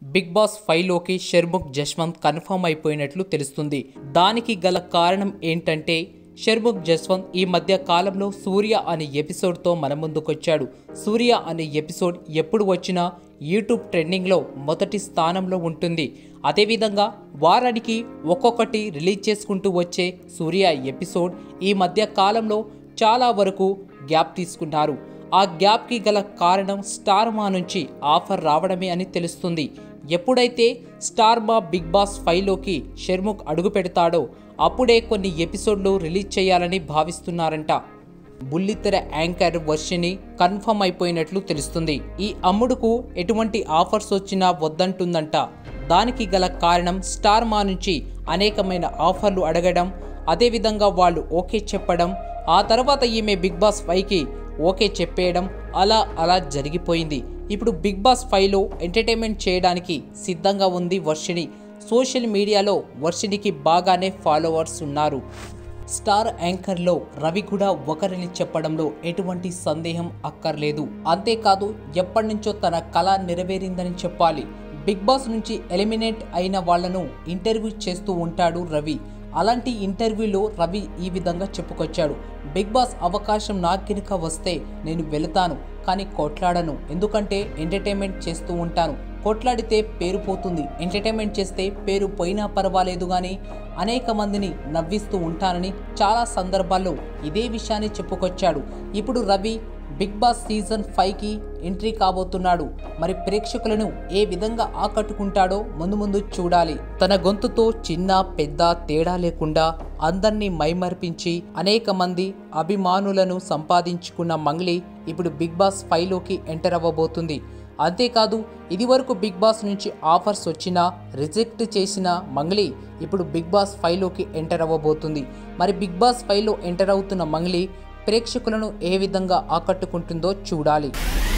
big boss ఫైవ్లోకి Shanmukh Jaswanth confirm అయిపోయినట్లు తెలుస్తుంది దానికి గల కారణం ఏంటంటే షర్ముఖ్ జస్వంత్ ఈ మధ్య కాలంలో సూర్య అనే ఎపిసోడ్తో మన ముందుకొచ్చాడు సూర్య అనే ఎపిసోడ్ ఎప్పుడు వచ్చినా యూట్యూబ్ ట్రెండింగ్లో మొదటి స్థానంలో ఉంటుంది అదేవిధంగా వారానికి ఒక్కొక్కటి రిలీజ్ చేసుకుంటూ వచ్చే సూర్య ఎపిసోడ్ ఈ మధ్య కాలంలో చాలా వరకు గ్యాప్ తీసుకున్నారు ఆ గ్యాప్కి గల కారణం స్టార్ మా నుంచి ఆఫర్ రావడమే అని తెలుస్తుంది ఎప్పుడైతే స్టార్ మా బిగ్ బాస్ ఫైవ్లోకి షర్ముఖ్ అడుగు పెడతాడో అప్పుడే కొన్ని ఎపిసోడ్లు రిలీజ్ చేయాలని భావిస్తున్నారంట బుల్లితెర యాంకర్ వర్షిని కన్ఫర్మ్ అయిపోయినట్లు తెలుస్తుంది ఈ అమ్ముడుకు ఎటువంటి ఆఫర్స్ వచ్చినా వద్దంటుందంట దానికి గల కారణం స్టార్ మా నుంచి అనేకమైన ఆఫర్లు అడగడం అదేవిధంగా వాళ్ళు ఓకే చెప్పడం ఆ తర్వాత ఈమె బిగ్ బాస్ ఫైవ్కి ఓకే చెప్పేయడం అలా అలా జరిగిపోయింది ఇప్పుడు బిగ్ బాస్ ఫైవ్లో ఎంటర్టైన్మెంట్ చేయడానికి సిద్ధంగా ఉంది వర్షిని సోషల్ మీడియాలో వర్షినికి బాగానే ఫాలోవర్స్ ఉన్నారు స్టార్ యాంకర్లో రవి కూడా ఒకరిని చెప్పడంలో ఎటువంటి సందేహం అక్కర్లేదు అంతేకాదు ఎప్పటి నుంచో తన కళ నెరవేరిందని చెప్పాలి బిగ్ బాస్ నుంచి ఎలిమినేట్ అయిన వాళ్లను ఇంటర్వ్యూ చేస్తూ ఉంటాడు రవి అలాంటి ఇంటర్వ్యూలో రవి ఈ విధంగా చెప్పుకొచ్చాడు బిగ్ బాస్ అవకాశం నాకు కనుక వస్తే నేను వెళతాను కానీ కొట్లాడను ఎందుకంటే ఎంటర్టైన్మెంట్ చేస్తూ ఉంటాను కొట్లాడితే పేరు పోతుంది ఎంటర్టైన్మెంట్ చేస్తే పేరు పోయినా పర్వాలేదు కానీ అనేక మందిని నవ్విస్తూ ఉంటానని చాలా సందర్భాల్లో ఇదే విషయాన్ని చెప్పుకొచ్చాడు ఇప్పుడు రవి బిగ్ బాస్ సీజన్ ఫైవ్కి ఎంట్రీ కాబోతున్నాడు మరి ప్రేక్షకులను ఏ విధంగా ఆకట్టుకుంటాడో ముందు ముందు చూడాలి తన గొంతుతో చిన్న పెద్ద తేడా లేకుండా అందరినీ మైమర్పించి అనేక మంది అభిమానులను సంపాదించుకున్న మంగ్లీ ఇప్పుడు బిగ్ బాస్ ఫైవ్లోకి ఎంటర్ అవ్వబోతుంది అంతేకాదు ఇదివరకు బిగ్ బాస్ నుంచి ఆఫర్స్ వచ్చినా రిజెక్ట్ చేసిన మంగ్లీ ఇప్పుడు బిగ్ బాస్ ఫైవ్లోకి ఎంటర్ అవ్వబోతుంది మరి బిగ్ బాస్ ఫైవ్లో ఎంటర్ అవుతున్న మంగ్లీ ప్రేక్షకులను ఏ విధంగా ఆకట్టుకుంటుందో చూడాలి